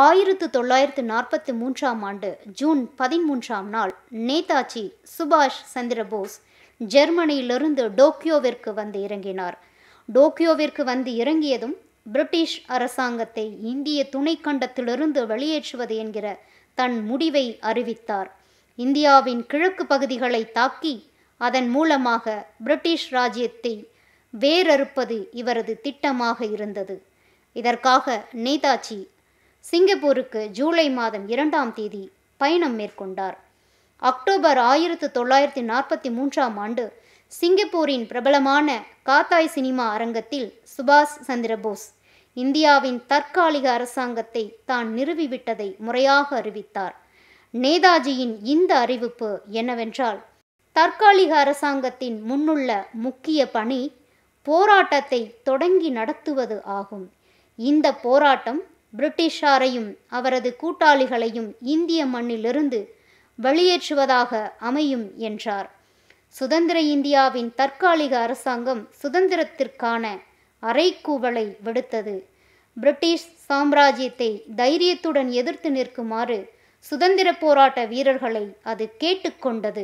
ஆயிரத்து தொள்ளாயிரத்து நாற்பத்தி மூன்றாம் ஆண்டு ஜூன் பதிமூன்றாம் நாள் நேதாஜி சுபாஷ் சந்திரபோஸ் ஜெர்மனியிலிருந்து டோக்கியோவிற்கு வந்து இறங்கினார் டோக்கியோவிற்கு வந்து இறங்கியதும் பிரிட்டிஷ் அரசாங்கத்தை இந்திய துணைக்கண்டத்திலிருந்து வெளியேற்றுவது என்கிற தன் முடிவை அறிவித்தார் இந்தியாவின் கிழக்கு பகுதிகளை தாக்கி அதன் மூலமாக பிரிட்டிஷ் ராஜ்யத்தை வேரறுப்பது இவரது திட்டமாக இருந்தது இதற்காக நேதாஜி சிங்கப்பூருக்கு ஜூலை மாதம் இரண்டாம் தேதி பயணம் மேற்கொண்டார் அக்டோபர் ஆயிரத்து தொள்ளாயிரத்தி நாற்பத்தி மூன்றாம் ஆண்டு சிங்கப்பூரின் பிரபலமான காத்தாய் சினிமா அரங்கத்தில் சுபாஷ் சந்திரபோஸ் இந்தியாவின் தற்காலிக அரசாங்கத்தை தான் நிறுவிவிட்டதை முறையாக அறிவித்தார் நேதாஜியின் இந்த அறிவிப்பு என்னவென்றால் தற்காலிக அரசாங்கத்தின் முன்னுள்ள முக்கிய பணி போராட்டத்தை தொடங்கி நடத்துவது ஆகும் இந்த போராட்டம் பிரிட்டிஷாரையும் அவரது கூட்டாளிகளையும் இந்திய மண்ணிலிருந்து வெளியேற்றுவதாக அமையும் என்றார் சுதந்திர இந்தியாவின் தற்காலிக அரசாங்கம் சுதந்திரத்திற்கான அறைக்கூவலை விடுத்தது பிரிட்டிஷ் சாம்ராஜ்யத்தை தைரியத்துடன் எதிர்த்து நிற்குமாறு சுதந்திர போராட்ட வீரர்களை அது கேட்டுக்கொண்டது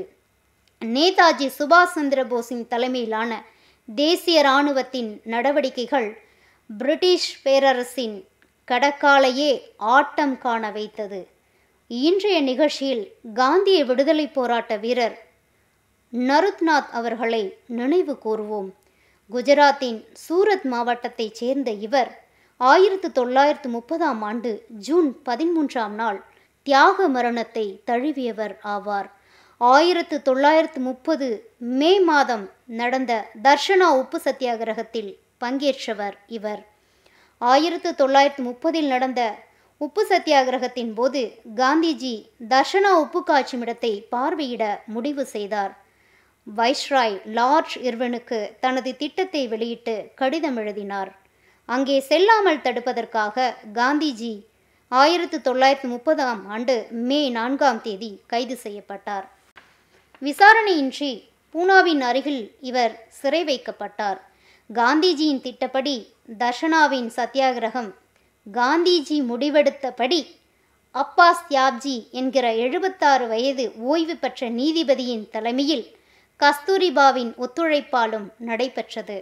நேதாஜி சுபாஷ் சந்திர போஸின் தலைமையிலான தேசிய இராணுவத்தின் நடவடிக்கைகள் பிரிட்டிஷ் பேரரசின் கடக்காலையே ஆட்டம் காண வைத்தது இன்றைய நிகழ்ச்சியில் காந்திய விடுதலை போராட்ட வீரர் நருத்நாத் அவர்களை நினைவு கூறுவோம் குஜராத்தின் சூரத் மாவட்டத்தைச் சேர்ந்த இவர் ஆயிரத்து தொள்ளாயிரத்து முப்பதாம் ஆண்டு ஜூன் பதிமூன்றாம் நாள் தியாக மரணத்தை தழுவியவர் ஆவார் ஆயிரத்து தொள்ளாயிரத்து முப்பது மே மாதம் நடந்த தர்ஷனா உப்பு சத்தியாகிரகத்தில் பங்கேற்றவர் இவர் ஆயிரத்து தொள்ளாயிரத்து முப்பதில் நடந்த உப்பு சத்தியாகிரகத்தின் போது காந்திஜி தர்ஷனா உப்பு காய்ச்சுமிடத்தை பார்வையிட முடிவு செய்தார் வைஸ்ராய் லார்ஜ் இர்வனுக்கு தனது திட்டத்தை வெளியிட்டு கடிதம் எழுதினார் அங்கே செல்லாமல் தடுப்பதற்காக காந்திஜி ஆயிரத்து தொள்ளாயிரத்து முப்பதாம் ஆண்டு மே நான்காம் தேதி கைது செய்யப்பட்டார் விசாரணையின்றி பூனாவின் அருகில் இவர் சிறை வைக்கப்பட்டார் காந்திஜியின் திட்டப்படி தர்ஷனாவின் சத்தியாகிரகம் காந்திஜி முடிவெடுத்தபடி அப்பாஸ் தியாப்ஜி என்கிற எழுபத்தாறு வயது ஓய்வு பெற்ற நீதிபதியின் தலைமையில் கஸ்தூரிபாவின் ஒத்துழைப்பாலும் நடைபெற்றது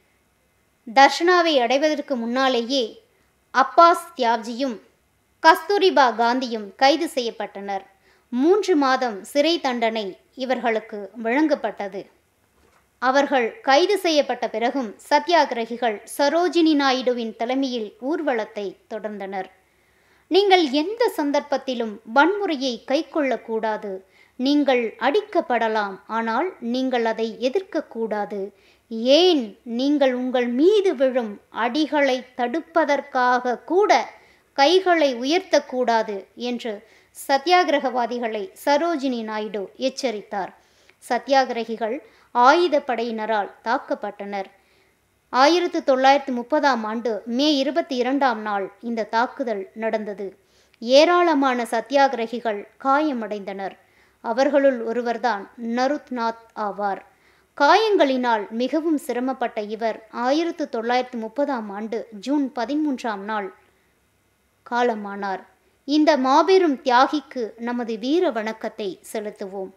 தர்ஷனாவை அடைவதற்கு முன்னாலேயே அப்பாஸ் தியாப்ஜியும் கஸ்தூரிபா காந்தியும் கைது செய்யப்பட்டனர் மூன்று மாதம் சிறை தண்டனை இவர்களுக்கு வழங்கப்பட்டது அவர்கள் கைது செய்யப்பட்ட பிறகும் சத்தியாகிரகிகள் சரோஜினி நாயுடுவின் தலைமையில் ஊர்வலத்தை தொடர்ந்தனர் நீங்கள் எந்த சந்தர்ப்பத்திலும் வன்முறையை கைக்கொள்ளக்கூடாது நீங்கள் அடிக்கப்படலாம் ஆனால் நீங்கள் அதை எதிர்க்கக்கூடாது ஏன் நீங்கள் உங்கள் மீது விழும் அடிகளை தடுப்பதற்காக கூட கைகளை உயர்த்தக்கூடாது என்று சத்தியாகிரகவாதிகளை சரோஜினி நாயுடு எச்சரித்தார் சத்தியாகிரகிகள் ஆயுதப்படையினரால் தாக்கப்பட்டனர் ஆயிரத்து தொள்ளாயிரத்து முப்பதாம் ஆண்டு மே இருபத்தி இரண்டாம் நாள் இந்த தாக்குதல் நடந்தது ஏராளமான சத்தியாகிரகிகள் காயமடைந்தனர் அவர்களுள் ஒருவர்தான் நருத்நாத் ஆவார் காயங்களினால் மிகவும் சிரமப்பட்ட இவர் ஆயிரத்து தொள்ளாயிரத்து முப்பதாம் ஆண்டு ஜூன் பதிமூன்றாம் நாள் காலமானார் இந்த மாபெரும் தியாகிக்கு நமது வீர வணக்கத்தை செலுத்துவோம்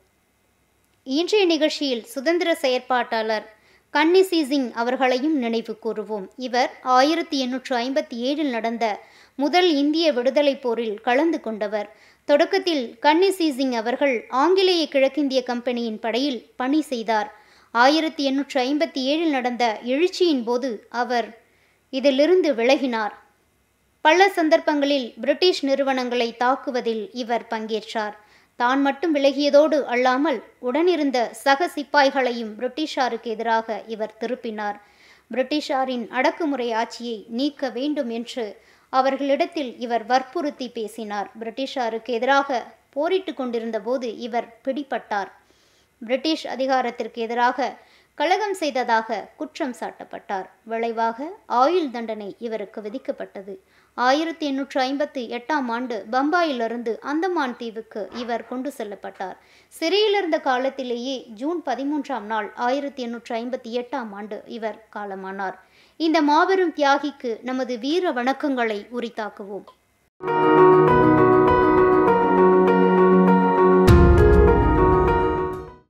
இன்றைய நிகழ்ச்சியில் சுதந்திர செயற்பாட்டாளர் கன்னிசி சிங் அவர்களையும் நினைவு கூறுவோம் இவர் ஆயிரத்தி எண்ணூற்று ஐம்பத்தி ஏழில் நடந்த முதல் இந்திய விடுதலை போரில் கலந்து கொண்டவர் தொடக்கத்தில் கன்னிசி சிங் அவர்கள் ஆங்கிலேய கிழக்கிந்திய கம்பெனியின் படையில் பணி செய்தார் ஆயிரத்தி எண்ணூற்று ஐம்பத்தி ஏழில் நடந்த எழுச்சியின் போது அவர் இதிலிருந்து விலகினார் பல சந்தர்ப்பங்களில் பிரிட்டிஷ் நிறுவனங்களை தாக்குவதில் இவர் பங்கேற்றார் தான் மட்டும் விலகியதோடு அல்லாமல் உடனிருந்த சக சிப்பாய்களையும் பிரிட்டிஷாருக்கு எதிராக இவர் திருப்பினார் பிரிட்டிஷாரின் அடக்குமுறை ஆட்சியை நீக்க வேண்டும் என்று அவர்களிடத்தில் இவர் வற்புறுத்தி பேசினார் பிரிட்டிஷாருக்கு எதிராக போரிட்டு கொண்டிருந்த போது இவர் பிடிபட்டார் பிரிட்டிஷ் அதிகாரத்திற்கு எதிராக கலகம் செய்ததாக குற்றம் சாட்டப்பட்டார் விளைவாக ஆயுள் தண்டனை இவருக்கு விதிக்கப்பட்டது ஆயிரத்தி எண்ணூற்று ஐம்பத்தி எட்டாம் ஆண்டு பம்பாயிலிருந்து அந்தமான் தீவுக்கு இவர் கொண்டு செல்லப்பட்டார் சிறையில் இருந்த காலத்திலேயே ஜூன் பதிமூன்றாம் நாள் ஆயிரத்தி எண்ணூற்று ஐம்பத்தி எட்டாம் ஆண்டு இவர் காலமானார் இந்த மாபெரும் தியாகிக்கு நமது வீர வணக்கங்களை உரித்தாக்குவோம்